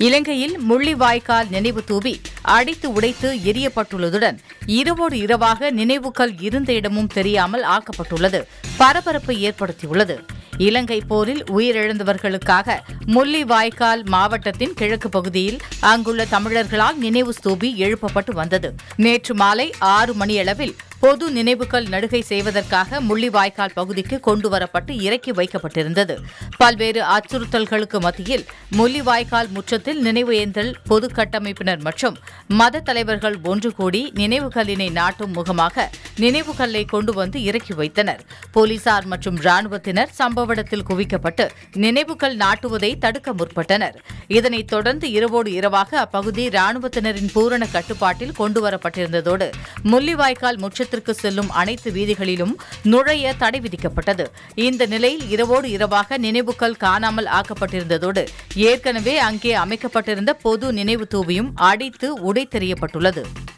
இலங்கையில் முள்ளிவாய்க்கால் நினைவு தூவி அடித்து உடைத்து எரியப்பட்டுள்ளதுடன் இரவோடு இரவாக நினைவுகள் இருந்த இடமும் தெரியாமல் ஆக்கப்பட்டுள்ளது பரபரப்பை ஏற்படுத்தியுள்ளது இலங்கை போரில் உயிரிழந்தவர்களுக்காக முள்ளிவாய்க்கால் மாவட்டத்தின் கிழக்கு பகுதியில் அங்குள்ள தமிழர்களால் நினைவு ஸ்தூபி எழுப்பப்பட்டு வந்தது நேற்று மாலை ஆறு மணியளவில் பொது நினைவுகள் நடுகை செய்வதற்காக முள்ளிவாய்க்கால் பகுதிக்கு கொண்டுவரப்பட்டு இறக்கி வைக்கப்பட்டிருந்தது பல்வேறு அச்சுறுத்தல்களுக்கு மத்தியில் முள்ளிவாய்க்கால் முற்றத்தில் நினைவு ஏந்தல் பொது கட்டமைப்பினர் மற்றும் மத தலைவர்கள் ஒன்று கூடி நினைவுகளினை நாட்டும் முகமாக நினைவுகல்லை கொண்டு வந்து இறக்கி வைத்தனர் போலீசார் மற்றும் ராணுவத்தினர் சம்பவ இடத்தில் குவிக்கப்பட்டு நினைவுகள் நாட்டுவதை தடுக்க முற்பட்டனர் இதனைத் தொடர்ந்து இரவோடு இரவாக அப்பகுதி ராணுவத்தினரின் பூரண கட்டுப்பாட்டில் கொண்டுவரப்பட்டிருந்ததோடு முள்ளிவாய்க்கால் முற்றத்திற்கு செல்லும் அனைத்து வீதிகளிலும் நுழைய தடை விதிக்கப்பட்டது இந்த நிலையில் இரவோடு இரவாக நினைவுகள் காணாமல் ஆக்கப்பட்டிருந்ததோடு ஏற்கனவே அங்கே அமைக்கப்பட்டிருந்த பொது நினைவு தூவியும் அடித்து உடைத்தெறியப்பட்டுள்ளது